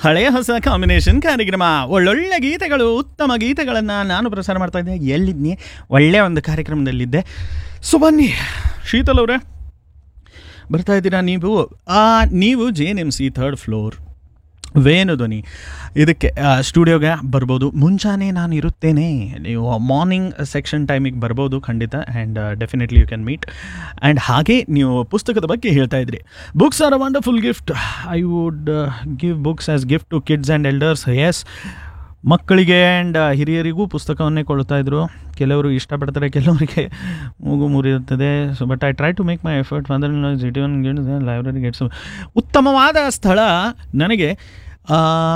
ಹಳೆಯ ಹೊಸ ಕಾಂಬಿನೇಷನ್ ಕಾರ್ಯಕ್ರಮ ಒಳ್ಳೊಳ್ಳೆ ಗೀತೆಗಳು ಉತ್ತಮ ಗೀತೆಗಳನ್ನು ನಾನು ಪ್ರಸಾರ ಮಾಡ್ತಾ ಇದ್ದೆ ಎಲ್ಲಿದ್ನಿ ಒಳ್ಳೆಯ ಒಂದು ಕಾರ್ಯಕ್ರಮದಲ್ಲಿದ್ದೆ ಸೊ ಬನ್ನಿ ಶೀತಲ್ ಅವರೇ ಬರ್ತಾ ಇದ್ದೀರಾ ನೀವು ಆ, ನೀವು J N M C third floor Venu Dhwani ಇದಕ್ಕೆ ಸ್ಟುಡಿಯೋಗೆ ಬರ್ಬೋದು ಮುಂಜಾನೆ ನಾನು ಇರುತ್ತೇನೆ ನೀವು ಮಾರ್ನಿಂಗ್ ಸೆಕ್ಷನ್ ಟೈಮಿಗೆ ಬರ್ಬೋದು ಖಂಡಿತ and definitely you can meet and ಹಾಗೆ ನೀವು ಪುಸ್ತಕದ ಬಗ್ಗೆ ಹೇಳ್ತಾ ಇದ್ರಿ books are a wonderful gift I would give books as gift to kids and elders yes ಮಕ್ಕಳಿಗೆ ಆ್ಯಂಡ್ ಹಿರಿಯರಿಗೂ ಪುಸ್ತಕವನ್ನೇ ಕೊಡ್ತಾ ಇದ್ರು ಕೆಲವರು ಇಷ್ಟಪಡ್ತಾರೆ ಕೆಲವರಿಗೆ ಮೂಗು ಮುರಿಯುತ್ತದೆ so but I try to make my effort father city one library gets ಉತ್ತಮವಾದ ಸ್ಥಳ ನನಗೆ ಆ,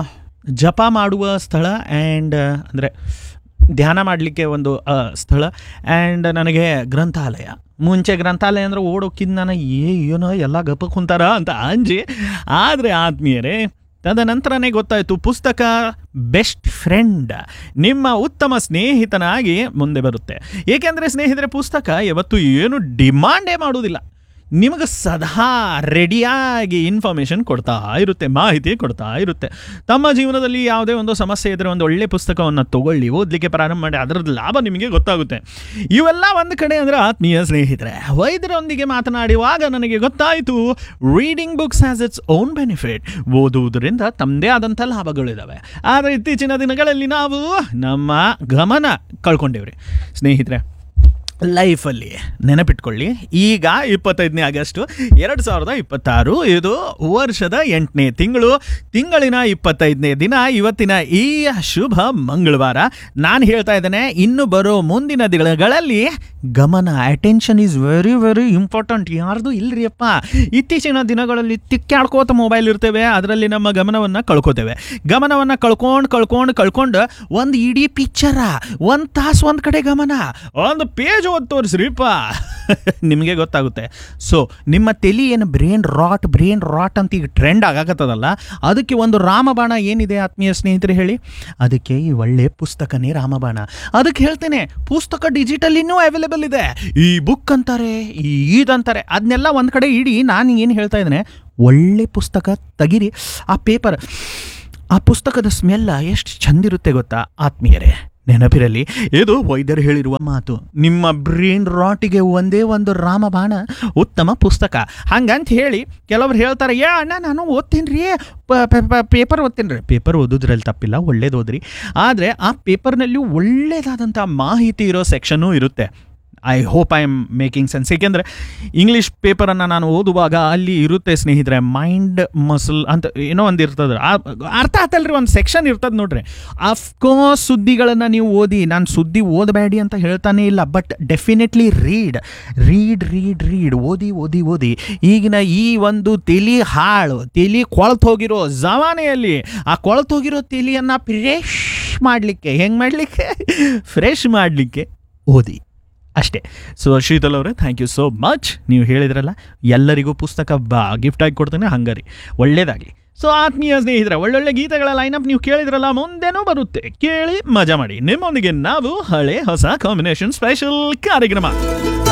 ಜಪ ಮಾಡುವ ಸ್ಥಳ ಆ್ಯಂಡ್ ಅಂದರೆ ಧ್ಯಾನ ಮಾಡಲಿಕ್ಕೆ ಒಂದು ಆ, ಸ್ಥಳ ಆ್ಯಂಡ್ ನನಗೆ ಗ್ರಂಥಾಲಯ ಮುಂಚೆ ಗ್ರಂಥಾಲಯ ಅಂದರೆ ಓಡೋಕ್ಕಿಂತ ನಾನು ಏ ಏನೋ ಎಲ್ಲ ಗಪ ಕುಂತಾರ ಅಂತ ಅಂಜಿ ಆದರೆ ಆತ್ಮೀಯರೇ ತದನಂತರನೇ ಗೊತ್ತಾಯಿತು ಪುಸ್ತಕ ಬೆಸ್ಟ್ ಫ್ರೆಂಡ್ ನಿಮ್ಮ ಉತ್ತಮ ಸ್ನೇಹಿತನಾಗಿ ಮುಂದೆ ಬರುತ್ತೆ ಏಕೆಂದರೆ ಸ್ನೇಹಿತರೆ ಪುಸ್ತಕ ಯಾವತ್ತೂ ಏನು ಡಿಮಾಂಡೇ ಮಾಡುವುದಿಲ್ಲ ನಿಮಗೆ ಸದಾ ರೆಡಿಯಾಗಿ ಇನ್ಫಾರ್ಮೇಷನ್ ಕೊಡ್ತಾ ಇರುತ್ತೆ ಮಾಹಿತಿ ಕೊಡ್ತಾ ಇರುತ್ತೆ ತಮ್ಮ ಜೀವನದಲ್ಲಿ ಯಾವುದೇ ಒಂದು ಸಮಸ್ಯೆ ಇದ್ದರೆ ಒಂದು ಒಳ್ಳೆ ಪುಸ್ತಕವನ್ನು ತಗೊಳ್ಳಿ ಓದಲಿಕ್ಕೆ ಪ್ರಾರಂಭ ಮಾಡಿ ಅದರದ್ದು ಲಾಭ ನಿಮಗೆ ಗೊತ್ತಾಗುತ್ತೆ ಇವೆಲ್ಲ ಒಂದು ಕಡೆ ಅಂದರೆ ಆತ್ಮೀಯ ಸ್ನೇಹಿತರೆ ವೈದ್ಯರೊಂದಿಗೆ ಮಾತನಾಡುವಾಗ ನನಗೆ ಗೊತ್ತಾಯಿತು reading books has its own benefit ಓದುವುದರಿಂದ ತಮ್ಮದೇ ಆದಂಥ ಲಾಭಗಳಿದ್ದಾವೆ ಆದರೆ ಇತ್ತೀಚಿನ ದಿನಗಳಲ್ಲಿ ನಾವು ನಮ್ಮ ಗಮನ ಕಳ್ಕೊಂಡೇವ್ರಿ ಸ್ನೇಹಿತರೆ ಲೈಫಲ್ಲಿ ನೆನಪಿಟ್ಕೊಳ್ಳಿ ಈಗ ಇಪ್ಪತ್ತೈದನೇ ಆಗಸ್ಟು ಎರಡು ಸಾವಿರದ ಇಪ್ಪತ್ತಾರು ಇದು ವರ್ಷದ ಎಂಟನೇ ತಿಂಗಳು ತಿಂಗಳಿನ ಇಪ್ಪತ್ತೈದನೇ ದಿನ ಇವತ್ತಿನ ಈ ಶುಭ ಮಂಗಳವಾರ ನಾನು ಹೇಳ್ತಾ ಇದ್ದೇನೆ ಇನ್ನು ಬರೋ ಮುಂದಿನ ದಿನಗಳಲ್ಲಿ ಗಮನ attention is very very important ಯಾರ್ದು ಇಲ್ರಿಯಪ್ಪ ಇತ್ತೀಚಿನ ದಿನಗಳಲ್ಲಿ ತಿಕ್ಕಾಡ್ಕೋತ ಮೊಬೈಲ್ ಇರ್ತೇವೆ ಅದರಲ್ಲಿ ನಮ್ಮ ಗಮನವನ್ನು ಕಳ್ಕೊತೇವೆ ಗಮನವನ್ನು ಕಳ್ಕೊಂಡು ಕಳ್ಕೊಂಡು ಕಳ್ಕೊಂಡು ಒಂದು ಇಡೀ ಪಿಕ್ಚರ ಒಂದು ತಾಸು ಒಂದು ಕಡೆ ಗಮನ ಒಂದು ಪೇಜ್ ಓದಿ ತೋರಿಸ್ರಿಪ್ಪ ನಿಮಗೆ ಗೊತ್ತಾಗುತ್ತೆ ಸೊ ನಿಮ್ಮ ತಲೆ ಏನು ಬ್ರೇನ್ ರಾಟ್ ಬ್ರೇನ್ ರಾಟ್ ಅಂತ ಈಗ ಟ್ರೆಂಡ್ ಆಗಾಕತ್ತದಲ್ಲ ಅದಕ್ಕೆ ಒಂದು ರಾಮಬಾಣ ಏನಿದೆ ಆತ್ಮೀಯ ಸ್ನೇಹಿತರೆ ಹೇಳಿ ಅದಕ್ಕೆ ಈ ಒಳ್ಳೆ ಪುಸ್ತಕನೇ ರಾಮಬಾಣ ಅದಕ್ಕೆ ಹೇಳ್ತೇನೆ ಪುಸ್ತಕ ಡಿಜಿಟಲ್ ಇನ್ನೂ ಅವೈಲೇಬಲ್ ಇದೆ ಈ ಬುಕ್ ಅಂತಾರೆ ಈ ಇದಂತಾರೆ ಅದನ್ನೆಲ್ಲ ಒಂದು ಕಡೆ ಇಡಿ ನಾನು ಏನು ಹೇಳ್ತಾ ಇದ್ದೇನೆ ಒಳ್ಳೆ ಪುಸ್ತಕ ತೆಗಿರಿ ಆ ಪೇಪರ್ ಆ ಪುಸ್ತಕದ ಸ್ಮೆಲ್ಲ ಎಷ್ಟು ಚಂದಿರುತ್ತೆ ಗೊತ್ತಾ ಆತ್ಮೀಯರೇ ನೆನಪಿರಲಿ ಇದು ವೈದ್ಯರು ಹೇಳಿರುವ ಮಾತು ನಿಮ್ಮ ಬ್ರೇನ್ ರಾಟಿಗೆ ಒಂದೇ ಒಂದು ರಾಮಬಾಣ ಉತ್ತಮ ಪುಸ್ತಕ ಹಂಗಂತ ಹೇಳಿ ಕೆಲವ್ರು ಹೇಳ್ತಾರೆ ಏ ಅಣ್ಣ ನಾನು ಓದ್ತೀನಿ ರೀ ಪೇಪರ್ ಓದ್ತೀನಿ ರೀ ಪೇಪರ್ ಓದೋದ್ರಲ್ಲಿ ತಪ್ಪಿಲ್ಲ ಒಳ್ಳೇದು ಓದ್ರಿ ಆದರೆ ಆ ಪೇಪರ್ನಲ್ಲಿ ಒಳ್ಳೇದಾದಂಥ ಮಾಹಿತಿ ಇರೋ ಸೆಕ್ಷನ್ನೂ ಇರುತ್ತೆ I hope I am making sense ಏಕೆಂದರೆ ಇಂಗ್ಲೀಷ್ ಪೇಪರನ್ನು ನಾನು ಓದುವಾಗ ಅಲ್ಲಿ ಇರುತ್ತೆ ಸ್ನೇಹಿತರೆ ಮೈಂಡ್ ಮಸಲ್ ಅಂತ ಏನೋ ಒಂದು ಇರ್ತದೆ ಆ- ಅರ್ಥ ಆತಲ್ರಿ ಒಂದು ಸೆಕ್ಷನ್ ಇರ್ತದೆ ನೋಡ್ರಿ ಅಫ್ಕೋರ್ಸ್ ಸುದ್ದಿಗಳನ್ನು ನೀವು ಓದಿ ನಾನು ಸುದ್ದಿ ಓದಬೇಡಿ ಅಂತ ಹೇಳ್ತಾನೆ ಇಲ್ಲ but definitely read read read read ಓದಿ ಓದಿ ಓದಿ ಈಗಿನ ಈ ಒಂದು ತಲಿ ಹಾಳು ತಲಿ ಕೊಳ್ತು ಹೋಗಿರೋ ಜಮಾನೆಯಲ್ಲಿ ಆ ಕೊಳ್ತು ಹೋಗಿರೋ ತಲಿಯನ್ನು ಫ್ರೆಶ್ ಮಾಡಲಿಕ್ಕೆ ಹೆಂಗೆ ಮಾಡಲಿಕ್ಕೆ ಫ್ರೆಶ್ ಮಾಡಲಿಕ್ಕೆ ಓದಿ ಅಷ್ಟೇ ಸೊ ಶೀತಲ್ ಅವರೇ ಥ್ಯಾಂಕ್ ಯು ಸೋ ಮಚ್ ನೀವು ಹೇಳಿದ್ರಲ್ಲ ಎಲ್ಲರಿಗೂ ಪುಸ್ತಕ ಬಾ ಗಿಫ್ಟ್ ಆಗಿ ಕೊಡ್ತೇನೆ ಹಂಗಾರಿ ಒಳ್ಳೇದಾಗಲಿ ಸೊ ಆತ್ಮೀಯ ಸ್ನೇಹಿತರೆ ಒಳ್ಳೊಳ್ಳೆ ಗೀತೆಗಳ ಲೈನಪ್ ನೀವು ಕೇಳಿದ್ರಲ್ಲ ಮುಂದೆನೂ ಬರುತ್ತೆ ಕೇಳಿ ಮಜಾ ಮಾಡಿ ನಿಮ್ಮೊಂದಿಗೆ ನಾವು ಹಳೆ ಹೊಸ ಕಾಂಬಿನೇಷನ್ ಸ್ಪೆಷಲ್ ಕಾರ್ಯಕ್ರಮ